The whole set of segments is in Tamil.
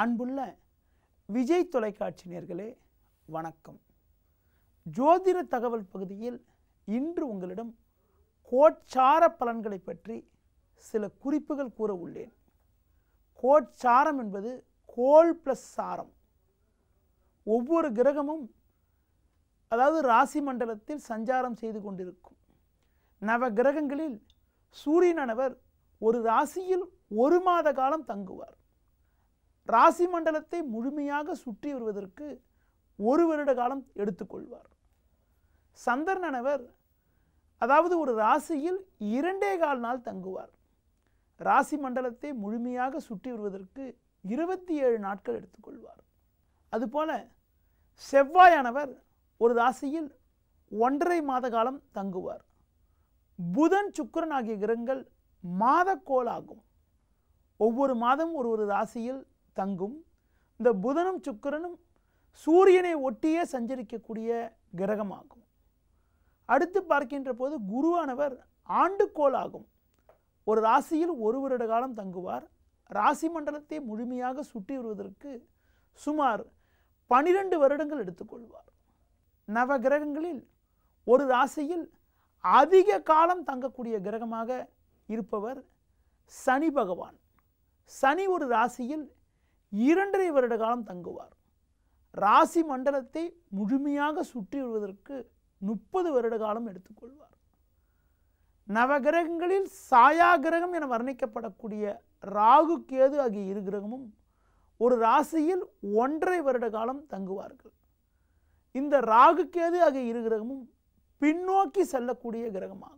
அன்புள்ள விஜய் தொலைக்காட்சி நேர்களே வணக்கம் ஜோதிட தகவல் பகுதியில் இன்று உங்களிடம் கோட்சார பலன்களை பற்றி சில குறிப்புகள் கூற உள்ளேன் கோட்சாரம் என்பது கோல் ப்ளஸ் சாரம் ஒவ்வொரு கிரகமும் அதாவது ராசி மண்டலத்தில் சஞ்சாரம் செய்து கொண்டிருக்கும் நவ கிரகங்களில் சூரியனானவர் ஒரு ராசியில் ஒரு மாத காலம் தங்குவார் ராசி மண்டலத்தை முழுமையாக சுற்றி வருவதற்கு ஒரு வருட காலம் எடுத்துக்கொள்வார் சந்திரனவர் அதாவது ஒரு ராசியில் இரண்டே கால் நாள் தங்குவார் ராசி மண்டலத்தை முழுமையாக சுற்றி வருவதற்கு இருபத்தி ஏழு நாட்கள் எடுத்துக்கொள்வார் அதுபோல செவ்வாயானவர் ஒரு ராசியில் ஒன்றரை மாத காலம் தங்குவார் புதன் சுக்கிரன் ஆகிய கிரகங்கள் மாதக்கோள் ஆகும் ஒவ்வொரு மாதம் ஒரு ஒரு ராசியில் தங்கும் இந்த புதனும் சுக்கிரனும் சூரியனை ஒட்டியே சஞ்சரிக்கக்கூடிய கிரகமாகும் அடுத்து பார்க்கின்ற போது குருவானவர் ஆண்டுக்கோள் ஆகும் ஒரு ராசியில் ஒரு வருட காலம் தங்குவார் ராசி மண்டலத்தை முழுமையாக சுற்றி வருவதற்கு சுமார் பனிரெண்டு வருடங்கள் எடுத்துக்கொள்வார் நவ கிரகங்களில் ஒரு ராசியில் அதிக காலம் தங்கக்கூடிய கிரகமாக இருப்பவர் சனி பகவான் சனி ஒரு ராசியில் இரண்டரை வருட காலம் தங்குவார் ராசி மண்டலத்தை முழுமையாக சுற்றி வருவதற்கு முப்பது வருட காலம் எடுத்துக்கொள்வார் நவகிரகங்களில் சாயா கிரகம் என வர்ணிக்கப்படக்கூடிய ராகு கேது ஆகிய இரு கிரகமும் ஒரு ராசியில் ஒன்றரை வருட காலம் தங்குவார்கள் இந்த ராகு கேது ஆகிய இரு கிரகமும் பின்னோக்கி செல்லக்கூடிய கிரகமாகும்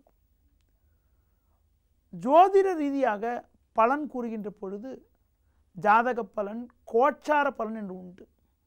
ஜோதிட ரீதியாக பலன் கூறுகின்ற பொழுது ஜாதக பலன் கோச்சார பலன் என்று உண்டு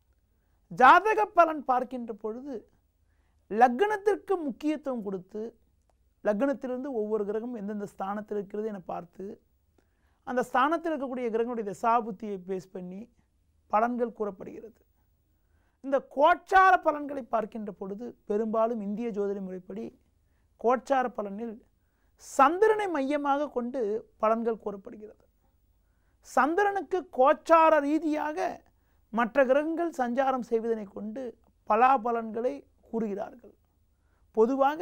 ஜாதக பலன் பார்க்கின்ற பொழுது லக்னத்திற்கு முக்கியத்துவம் கொடுத்து லக்னத்திலிருந்து ஒவ்வொரு கிரகம் எந்தெந்த ஸ்தானத்தில் இருக்கிறது என பார்த்து அந்த ஸ்தானத்தில் இருக்கக்கூடிய கிரகங்களுடைய தசாபுத்தியை பேஸ் பண்ணி பலன்கள் கூறப்படுகிறது இந்த கோச்சார பலன்களை பார்க்கின்ற பொழுது பெரும்பாலும் இந்திய ஜோதிட முறைப்படி கோச்சார பலனில் சந்திரனை மையமாக கொண்டு பலன்கள் கூறப்படுகிறது சந்திரனுக்கு கோச்சார ரீதியாக மற்ற கிரகங்கள் சஞ்சாரம் செய்வதனை கொண்டு பலாபலன்களை கூறுகிறார்கள் பொதுவாக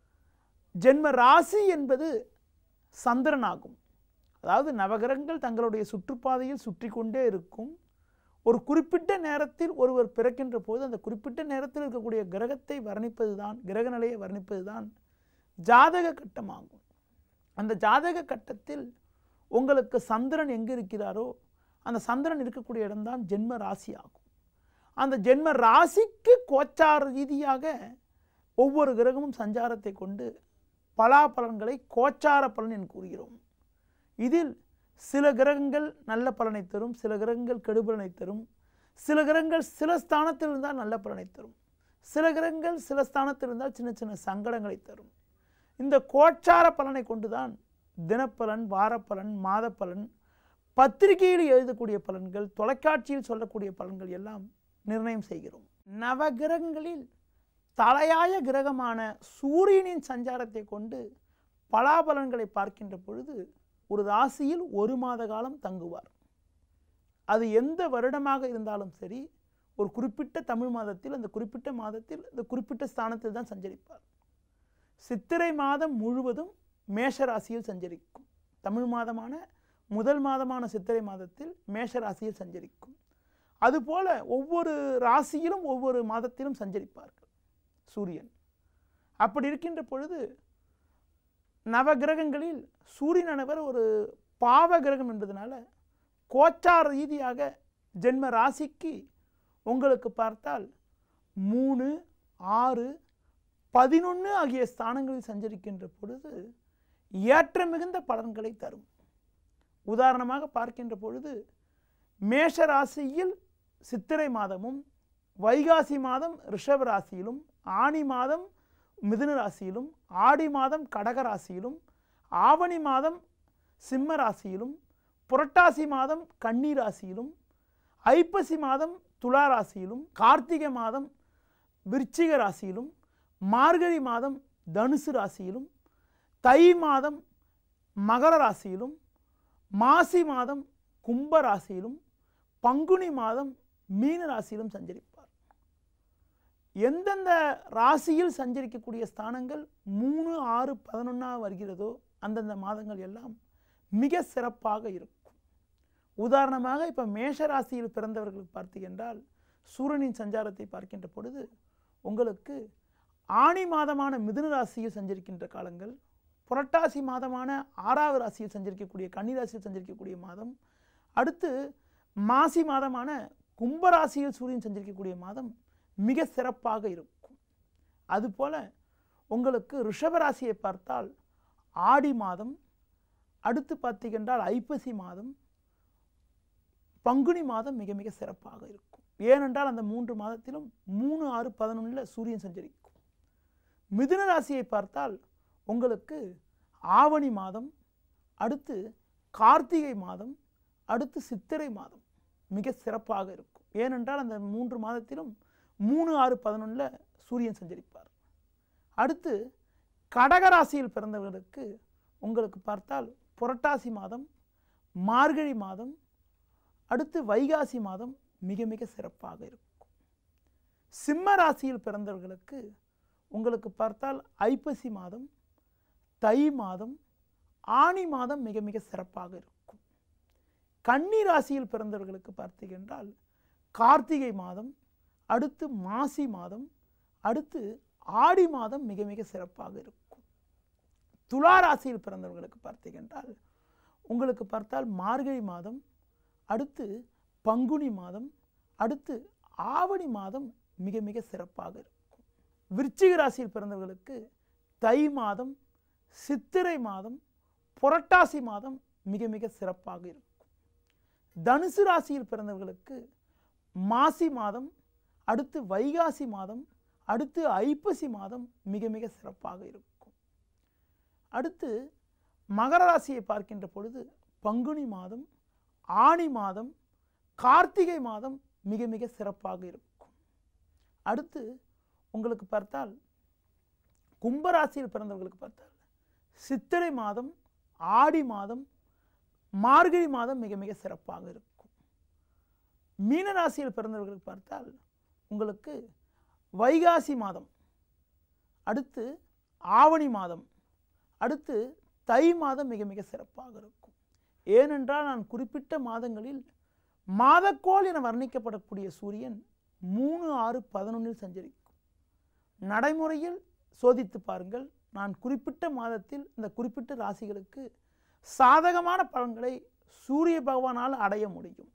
ஜென்ம ராசி என்பது சந்திரனாகும் அதாவது நவகிரகங்கள் தங்களுடைய சுற்றுப்பாதையில் சுற்றி கொண்டே இருக்கும் ஒரு குறிப்பிட்ட நேரத்தில் ஒருவர் பிறக்கின்ற போது அந்த குறிப்பிட்ட நேரத்தில் இருக்கக்கூடிய கிரகத்தை வர்ணிப்பது தான் கிரக நிலையை வர்ணிப்பது தான் ஜாதக கட்டமாகும் அந்த ஜாதக கட்டத்தில் உங்களுக்கு சந்திரன் எங்கே இருக்கிறாரோ அந்த சந்திரன் இருக்கக்கூடிய இடம்தான் ஜென்ம ராசி ஆகும் அந்த ஜென்ம ராசிக்கு கோச்சார ரீதியாக ஒவ்வொரு கிரகமும் சஞ்சாரத்தை கொண்டு பலாபலன்களை கோச்சார பலன் என்று கூறுகிறோம் இதில் சில கிரகங்கள் நல்ல பலனை தரும் சில கிரகங்கள் கெடுபலனை தரும் சில கிரகங்கள் சில ஸ்தானத்தில் இருந்தால் நல்ல பலனை தரும் சில கிரகங்கள் சில ஸ்தானத்தில் இருந்தால் சின்ன சின்ன சங்கடங்களை தரும் இந்த கோச்சார பலனை கொண்டுதான் தினப்பலன் வாரப்பலன் மாதப்பலன் பத்திரிகையில் எழுதக்கூடிய பலன்கள் தொலைக்காட்சியில் சொல்லக்கூடிய பலன்கள் எல்லாம் நிர்ணயம் செய்கிறோம் நவகிரகங்களில் தலையாய கிரகமான சூரியனின் சஞ்சாரத்தை கொண்டு பலாபலன்களை பார்க்கின்ற பொழுது ஒரு ராசியில் ஒரு மாத காலம் தங்குவார் அது எந்த வருடமாக இருந்தாலும் சரி ஒரு குறிப்பிட்ட தமிழ் மாதத்தில் அந்த குறிப்பிட்ட மாதத்தில் அந்த குறிப்பிட்ட ஸ்தானத்தில் தான் சஞ்சரிப்பார் சித்திரை மாதம் முழுவதும் மேஷ ராசியில் சஞ்சரிக்கும் தமிழ் மாதமான முதல் மாதமான சித்திரை மாதத்தில் மேஷ ராசியில் சஞ்சரிக்கும் அதுபோல ஒவ்வொரு ராசியிலும் ஒவ்வொரு மாதத்திலும் சஞ்சரிப்பார்கள் சூரியன் அப்படி இருக்கின்ற பொழுது நவகிரகங்களில் சூரியனவர் ஒரு பாவ கிரகம் என்பதனால கோச்சார ரீதியாக ஜென்ம ராசிக்கு உங்களுக்கு பார்த்தால் மூணு ஆறு பதினொன்று ஆகிய ஸ்தானங்களில் சஞ்சரிக்கின்ற பொழுது ஏற்ற மிகுந்த பலன்களை தரும் உதாரணமாக பார்க்கின்ற பொழுது மேஷ ராசியில் சித்திரை மாதமும் வைகாசி மாதம் ரிஷப ராசியிலும் ஆணி மாதம் மிதுன ராசியிலும் ஆடி மாதம் கடக ராசியிலும் ஆவணி மாதம் சிம்ம ராசியிலும் புரட்டாசி மாதம் கன்னி ராசியிலும் ஐப்பசி மாதம் துலா ராசியிலும் கார்த்திகை மாதம் விருச்சிக ராசியிலும் மார்கழி மாதம் தனுசு ராசியிலும் தை மாதம் மகர ராசியிலும் மாசி மாதம் கும்ப ராசியிலும் பங்குனி மாதம் மீன ராசியிலும் சஞ்சரிப்பார் எந்தெந்த ராசியில் சஞ்சரிக்கக்கூடிய ஸ்தானங்கள் மூணு ஆறு பதினொன்னா வருகிறதோ அந்தந்த மாதங்கள் எல்லாம் மிக சிறப்பாக இருக்கும் உதாரணமாக இப்போ மேஷ ராசியில் பிறந்தவர்களுக்கு பார்த்தீங்கன்றால் சூரியனின் சஞ்சாரத்தை பார்க்கின்ற பொழுது உங்களுக்கு ஆணி மாதமான மிதுன ராசியில் சஞ்சரிக்கின்ற காலங்கள் புரட்டாசி மாதமான ஆறாவது ராசியில் சஞ்சரிக்கக்கூடிய கன்னி ராசியில் சஞ்சரிக்கக்கூடிய மாதம் அடுத்து மாசி மாதமான கும்பராசியில் சூரியன் சஞ்சரிக்கக்கூடிய மாதம் மிக சிறப்பாக இருக்கும் அதுபோல உங்களுக்கு ரிஷபராசியை பார்த்தால் ஆடி மாதம் அடுத்து பார்த்தீங்கன்றால் ஐப்பசி மாதம் பங்குனி மாதம் மிக மிக சிறப்பாக இருக்கும் ஏனென்றால் அந்த மூன்று மாதத்திலும் மூணு ஆறு பதினொன்றில் சூரியன் சஞ்சரிக்கும் மிதுன ராசியை பார்த்தால் உங்களுக்கு ஆவணி மாதம் அடுத்து கார்த்திகை மாதம் அடுத்து சித்திரை மாதம் மிக சிறப்பாக இருக்கும் ஏனென்றால் அந்த மூன்று மாதத்திலும் மூணு ஆறு பதினொன்றில் சூரியன் சஞ்சரிப்பார் அடுத்து கடகராசியில் பிறந்தவர்களுக்கு உங்களுக்கு பார்த்தால் புரட்டாசி மாதம் மார்கழி மாதம் அடுத்து வைகாசி மாதம் மிக மிக சிறப்பாக இருக்கும் சிம்ம ராசியில் பிறந்தவர்களுக்கு உங்களுக்கு பார்த்தால் ஐப்பசி மாதம் தை மாதம் ஆனி மாதம் மிக மிக சிறப்பாக இருக்கும் கன்னி ராசியில் பிறந்தவர்களுக்கு பார்த்தீங்கன்றால் கார்த்திகை மாதம் அடுத்து மாசி மாதம் அடுத்து ஆடி மாதம் மிக மிக சிறப்பாக இருக்கும் துலா ராசியில் பிறந்தவர்களுக்கு பார்த்தீங்கன்றால் உங்களுக்கு பார்த்தால் மார்கழி மாதம் அடுத்து பங்குனி மாதம் அடுத்து ஆவணி மாதம் மிக மிக சிறப்பாக இருக்கும் விருச்சிக ராசியில் பிறந்தவர்களுக்கு தை மாதம் சித்திரை மாதம் புரட்டாசி மாதம் மிக மிக சிறப்பாக இருக்கும் தனுசு ராசியில் பிறந்தவர்களுக்கு மாசி மாதம் அடுத்து வைகாசி மாதம் அடுத்து ஐப்பசி மாதம் மிக மிக சிறப்பாக இருக்கும் அடுத்து மகர ராசியை பார்க்கின்ற பொழுது பங்குனி மாதம் ஆணி மாதம் கார்த்திகை மாதம் மிக மிக சிறப்பாக இருக்கும் அடுத்து உங்களுக்கு பார்த்தால் கும்பராசியில் பிறந்தவர்களுக்கு பார்த்தால் சித்திரை மாதம் ஆடி மாதம் மார்கழி மாதம் மிக மிக சிறப்பாக இருக்கும் மீன ராசியில் பிறந்தவர்களுக்கு பார்த்தால் உங்களுக்கு வைகாசி மாதம் அடுத்து ஆவணி மாதம் அடுத்து தை மாதம் மிக மிக சிறப்பாக இருக்கும் ஏனென்றால் நான் குறிப்பிட்ட மாதங்களில் மாதக்கோள் என வர்ணிக்கப்படக்கூடிய சூரியன் மூணு ஆறு பதினொன்றில் சஞ்சரிக்கும் நடைமுறையில் சோதித்து பாருங்கள் நான் குறிப்பிட்ட மாதத்தில் இந்த குறிப்பிட்ட ராசிகளுக்கு சாதகமான பலன்களை சூரிய பகவானால் அடைய முடியும்